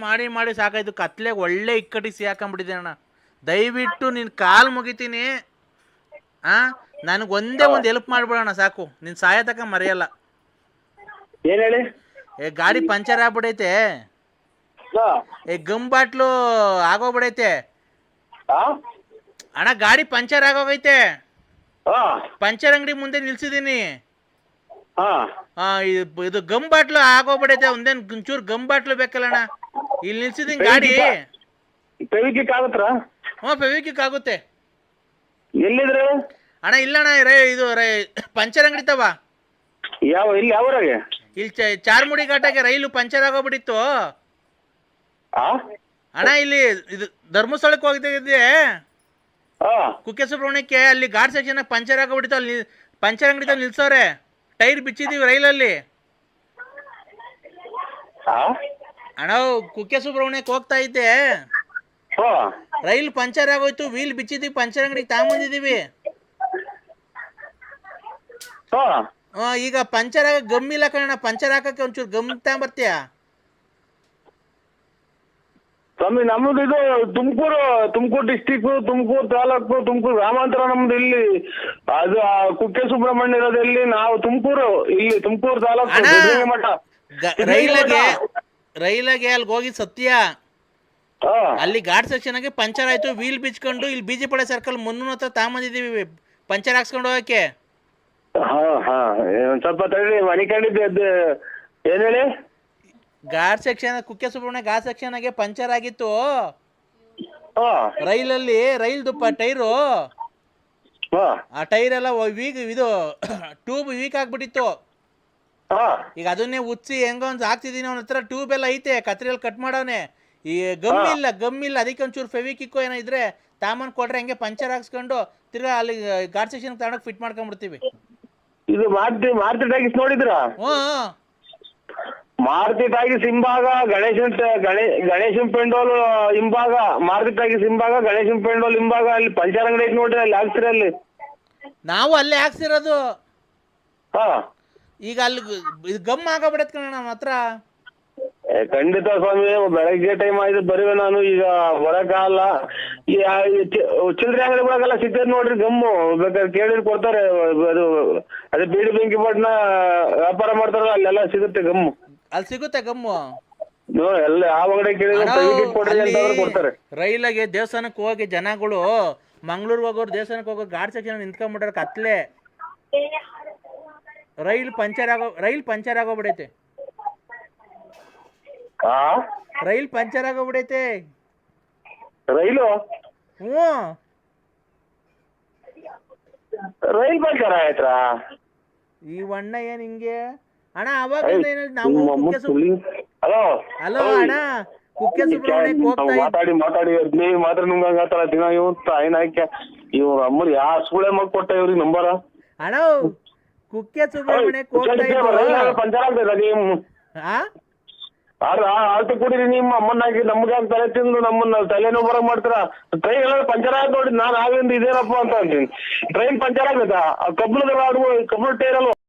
ಮಾಡಿ ಮಾಡಿ ಸಾಕಾಯ್ತು ಕತ್ಲೆಗೆ ಒಳ್ಳೆ ಇಕ್ಕಟ್ಟಿಗೆ ಸಿಗಾಕೊಂಬಿಟ್ಟಿದೆ ಅಣ್ಣ ದಯವಿಟ್ಟು ನಿನ್ನ ಕಾಲು ಮುಗಿತೀನಿ ಆ ನನಗೆ ಒಂದೇ ಒಂದು ಹೆಲ್ಪ್ ಮಾಡ್ಬಿಡೋಣ ಸಾಕು ನಿನ್ನ ಸಹಾಯ ತಕ ಮರೆಯಲ್ಲ ಏನ್ ಹೇಳಿ ಏ ಗಾಡಿ ಪಂಚರ್ ಆಗ್ಬಿಡೈತೆ ಹಾ ಏ ಗಮ್ ಬಾಟ್ಲು ಆಗೋಗ್ಬಿಡೈತೆ ಹಾ ಅಣ್ಣ ಗಾಡಿ ಪಂಚರ್ ಆಗೋಗೈತೆ ಹಾ ಪಂಚರ್ ಅಂಗಡಿ ಮುಂದೆ ನಿಲ್ಸಿದ್ದೀನಿ ಹಾ ಆ, ಇದು ಇದು ಗಮ್ ಬಾಟ್ಲು ಆಗೋಗ್ಬಿಡೈತೆ ಒಂದೇನು ಒಂಚೂರು ಗಮ್ ಬಾಟ್ಲು ಬೇಕಲ್ಲ ಅಣ್ಣ ಇಲ್ಲಿ ನಿಲ್ಸಿದ್ದೀನಿ ಗಾಡಿ ಫೆವಿಕಿಕ್ ಆಗತ್ರ ಹ್ಞೂ ಫೆವಿಕಿಕ್ ಆಗುತ್ತೆ ಎಲ್ಲಿದ್ರೆ ಅಣ್ಣ ಇಲ್ಲಣ್ಣ ರೈ ಇದು ರೈ ಪಂಚರ್ ಅಂಗಡಿ ತವ ಯಾವ ಇಲ್ಲಿ ಯಾವ್ರಾಗೆ ಇಲ್ಲಿ ಚ- ಚಾರ್ಮುಡಿ ಘಾಟಾಗೆ ರೈಲು ಪಂಚರ್ ಆಗೋಗ್ಬಿಟ್ಟಿತ್ತು ಆ ಅಣ್ಣ ಇಲ್ಲಿ ಇದು ಧರ್ಮಸ್ಥಳಕ್ಕೆ ಹೋಗ್ತಿದ್ದೆ ಹಾ ಕುಕ್ಕೆ ಸುಬ್ರಹ್ಮಣ್ಯಕ್ಕೆ ಅಲ್ಲಿ ಘಾಟ್ ಸೆಕ್ಷನ್ ಪಂಚರ್ ಆಗೋಗ್ಬಿಟ್ಟಿತ್ತು ಅಲ್ಲಿ ನಿ- ಪಂಚರ್ ಅಂಗಡಿ ತಂದು ನಿಲ್ಸವ್ರೆ ಟೈರ್ ಬಿಚ್ಚಿದೀವಿ ರೈಲಲ್ಲಿ ಆ ಅಣ್ಣ ಕುಕ್ಕೆ ಸುಬ್ರಹ್ಮಣ್ಯಕ್ಕೆ ಹೋಗ್ತಾ ಇದ್ದೆ ಹಾ ರೈಲ್ ಪಂಚರ್ ಆಗೋಯ್ತು ವೀಲ್ ಬಿಚ್ಚಿದೀವಿ ಪಂಚರ್ ಅಂಗಡಿಗೆ ತಗೊಂಬಂದಿದ್ದೀವಿ ಹಾ ಆ, ಈಗ ಪಂಚರ್ ಆಗ ಗಮ್ ಇಲ್ಲ ಕಣ ಪಂಚರ್ ಹಾಕಕ್ಕೆ ಒಂಚೂರು ಗಮ್ ತಗೊಂಬರ್ತೀಯ ಸ್ವಾಮಿ ನಮ್ಮದು ಇದು ತುಮಕೂರು ತುಮಕೂರು ಡಿಸ್ಟಿಕ್ ತುಮಕೂರು ತಾಲೂಕು ತುಮಕೂರು ಗ್ರಾಮಾಂತರ ನಮ್ದು ಇಲ್ಲಿ ಅದು ಆ ಕುಕ್ಕೆ ಸುಬ್ರಹ್ಮಣ್ಯ ಇರೋದು ಎಲ್ಲಿ ನಾವು ತುಮಕೂರು ಇಲ್ಲಿ ತುಮಕೂರು ತಾಲೂಕು ಅಣ್ಣ. ಸಿದ್ಧಗಂಗಾ ಮಠ ಗ- ಸಿದ್ಧಗಂಗಾ ರೈಲಾಗೆ ಮಠ. ರೈಲಾಗೆ ಅಲ್ಲಿಗೆ ಹೋಗಿ ಸತ್ಯ ಹಾ ಅಲ್ಲಿ ಘಾಟ್ ಸೆಕ್ಷನ್ಗೆ ಪಂಚರ್ ಆಯ್ತು ವೀಲ್ ಬಿಚ್ಕೊಂಡು ಇಲ್ಲಿ ಬಿ ಜೆ ಪಡೆ ಸರ್ಕಲ್ ಮುನ್ನೂರ ಹತ್ರ ತಗೊಂಬಂದಿದ್ದೀವಿ ಪಂಚರ್ ಹಾಕ್ಸ್ಕೊಂಡು ಹೋಗಕ್ಕೆ ಹಾ ಹಾ ಏ, ಒಂದ್ ಸ್ವಲ್ಪ ತಡಿ ಮನೆ ಕಂಡಿದ್ದೆ ಅದು ಏನ್ ಹೇಳಿ ಘಾಟ್ ಸೆಕ್ಷನ್ ಕುಕ್ಕೆ ಸುಬ್ರಹ್ಮಣ್ಯ ಘಾಟ್ ಸೆಕ್ಷನ್ಗೆ ಪಂಚರ್ ಆಗಿತ್ತು ಹಾ ರೈಲಲ್ಲಿ ರೈಲ್ದು ಪ ಟೈರು ಹಾ ಆ ಟೈರ್ ಎಲ್ಲ ವೀಕ್ ಇದು ಟ್ಯೂಬ್ ವೀಕ್ ಆಗ್ಬಿಟ್ಟಿತ್ತು ಹಾ ಈಗ ಅದನ್ನೇ ಉಚ್ಚಿ ಹೆಂಗೋ ಒಂದು ಹಾಕ್ತಿದ್ದೀನಿ ಅವನ ಹತ್ರ ಟ್ಯೂಬ್ ಎಲ್ಲ ಐತೆ ಕತ್ರಿಯಲ್ಲಿ ಕಟ್ ಮಾಡವನೆ ಈ ಗಮ್ ಹಾ. ಇಲ್ಲ ಗಮ್ ಇಲ್ಲ ಅದಕ್ಕೆ ಒಂಚೂರು ಫೆವಿಕಿಕ್ಕೋ ಏನೋ ಇದ್ರೆ ತಾಮನ್ ಕೊಟ್ರೆ ಹಂಗೆ ಪಂಚರ್ ಹಾಕ್ಸ್ಕೊಂಡು ತಿರ್ಗಾ ಅಲ್ಲಿ ಗಾಡ್ ಸೆಕ್ಷನ್ ತಗೊಂಡೋಗಿ ಫಿಟ್ ಮಾಡ್ಕೊಂಡ್ಬಿಡ್ತೀವಿ ಇದು ಮಾರುತಿ ಮಾರುತಿ ಟಾಕೀಸ್ ನೋಡಿದ್ರಾ ಹ್ಞೂ ಮಾರುತಿ ಟಾಕೀಸ್ ಹಿಂಭಾಗ ಗಣೇಶನ್ ಟ- ಗಣೇ ಗಣೇಶನ್ ಪೆಂಡೋಲ್ ಹಿಂಭಾಗ ಮಾರುತಿ ಟಾಕೀಸ್ ಹಿಂಭಾಗ ಗಣೇಶನ್ ಪೆಂಡೋಲ್ ಹಿಂಭಾಗ ಅಲ್ಲಿ ಪಂಚರ್ ಅಂಗಡಿ ಐತೆ ನೋಡ್ರಿ ಅಲ್ಲಿ ಹಾಕ್ತೀರ ಅಲ್ಲಿ ನಾವು ಅಲ್ಲೇ ಹಾಕ್ಸಿರೋದು ಹಾ ಈಗ ಅಲ್ಲಿ ಗ- ಇದು ಗಮ್ ಆಗಬಿಡತ್ ಕಣ ನಮ್ಮ ಹತ್ರ ಏ, ಖಂಡಿತ ಸ್ವಾಮಿ ಬೆಳಗ್ಗೆ ಟೈಮ್ ಆಯ್ತು ಬರುವೆ ನಾನು ಈಗ ಬರಕಾಗಲ್ಲ ಈ ಆ, ಈ ಚಿ- ಚಿಲ್ಲರೆ ಅಂಗಡಿಗಳಿಗೆಲ್ಲ ಸಿಗ್ತದೆ ನೋಡ್ರಿ ಗಮ್ಮು ಬೇಕಾದ್ರೆ ಕೇಳಿದ್ರೆ ಕೊಡ್ತಾರೆ ಅದು ಅದೇ ಬೀಡಿ ಬೆಂಕಿ ಪಟ್ನ ವ್ಯಾಪಾರ ಮಾಡ್ತಾರಲ್ಲ ಅಲ್ಲೆಲ್ಲ ಸಿಗುತ್ತೆ ಗಮ್ಮು ಅಲ್ಲಿ ಸಿಗುತ್ತೆ ಗಮ್ಮು ನೋ, ಎಲ್ಲ ಯಾವ ಅಂಗಡಿ ಕೇಳಿದ್ರೆ ಅಣ್ಣ, ಪ್ರೈವೇಟ್ ಕೊಡ್ರಿ ಅಲ್ಲಿ ಅಂತಂದ್ರೆ ಕೊಡ್ತಾರೆ ರೈಲಾಗೆ ದೇವಸ್ಥಾನಕ್ಕೆ ಹೋಗಿ ಜನಗಳು ಮಂಗ್ಳೂರ್ಗೆ ಹೋಗೋರು ದೇವಸ್ಥಾನಕ್ಕೆ ಹೋಗೋ ಗಾಡ್ ಸೆಕ್ಷನ್ ನಿಂತ್ಕೊಂಡ್ಬಿಟ್ರೆ ಕತ್ಲೆ ರೈಲ್ ಪಂಚರ್ ಆಗೋ ರೈಲ್ ಪಂಚರ್ ಆಗೋಗ್ಬಿಡೈತೆ ಆ ರೈಲ್ ಪಂಚರ್ ಆಗೋಗ್ಬಿಡೈತೆ ರೈಲು ಹ್ಞೂ ರೈಲ್ ಪಂಚರ್ ಆಯ್ತಾ ಈ ಅಣ್ಣ ಏನ್ ಹಿಂಗೆ ಅಣ್ಣ ಅವಾಗಿಂದ ಏನ್ ಹೇಳ್- ನಾವು ಕುಕ್ಕೆ ಸು ಹಲೋ ಹಲೋ ಅಣ್ಣ ಕುಕ್ಕೆ ಸುಬ್ರಹ್ಮಣ್ಯಕ್ಕೆ ಹೋಗ್ತಾ ಇದ್ವಿ ಮಾತಾಡಿ ಮಾತಾಡಿ ಹದಿನೈದು ಮಾತ್ರ ನುಂಗಾಗತ್ತಾಳ ದಿನ ಇವ್ ತಾಯಿನ ಹಾಕ್ಯ ಇವ್ರ ಅಮ್ಮರ್ ಯಾ ಸುಳೆ ಮಗ್ ಕೊಟ್ಟ ಇವ್ರಿಗೆ ನಂಬರ ಅಣ್ಣ ಕುಕ್ಕೆ ಸುಬ್ರಹ್ಮಣ್ಯಕ್ಕೆ ಹೋಗ್ತಾ ಇದ್ವು ಪಂಚರ್ ಆಗ್ತದ ನೀವು ಆ ಆಳ್ತು ಕುಡೀರಿ ನಿಮ್ಮ ಅಮ್ಮನ್ನಾಗಿ ನಮ್ಗೆ ತಲೆ ತಿಂದು ನಮ್ಮನ್ನ ತಲೆನೋವು ಬರಕ್ ಮಾಡ್ತೀರಾ ಟ್ರೈನ್ ಎಲ್ಲ ಪಂಚರ್ ಆಯ್ತು ನೋಡಿ ನಾನು ಆಗಿಂದ ಇದೇನಪ್ಪ ಅಂತ ಅಂತೀನಿ ಟ್ರೈನ್ ಪಂಚರ್ ಆಗತ್ತಾ ಕಬ್ಬಣದ ಕಬ್ಬಣ ಟೈರ್ ಅಲ್ವಾ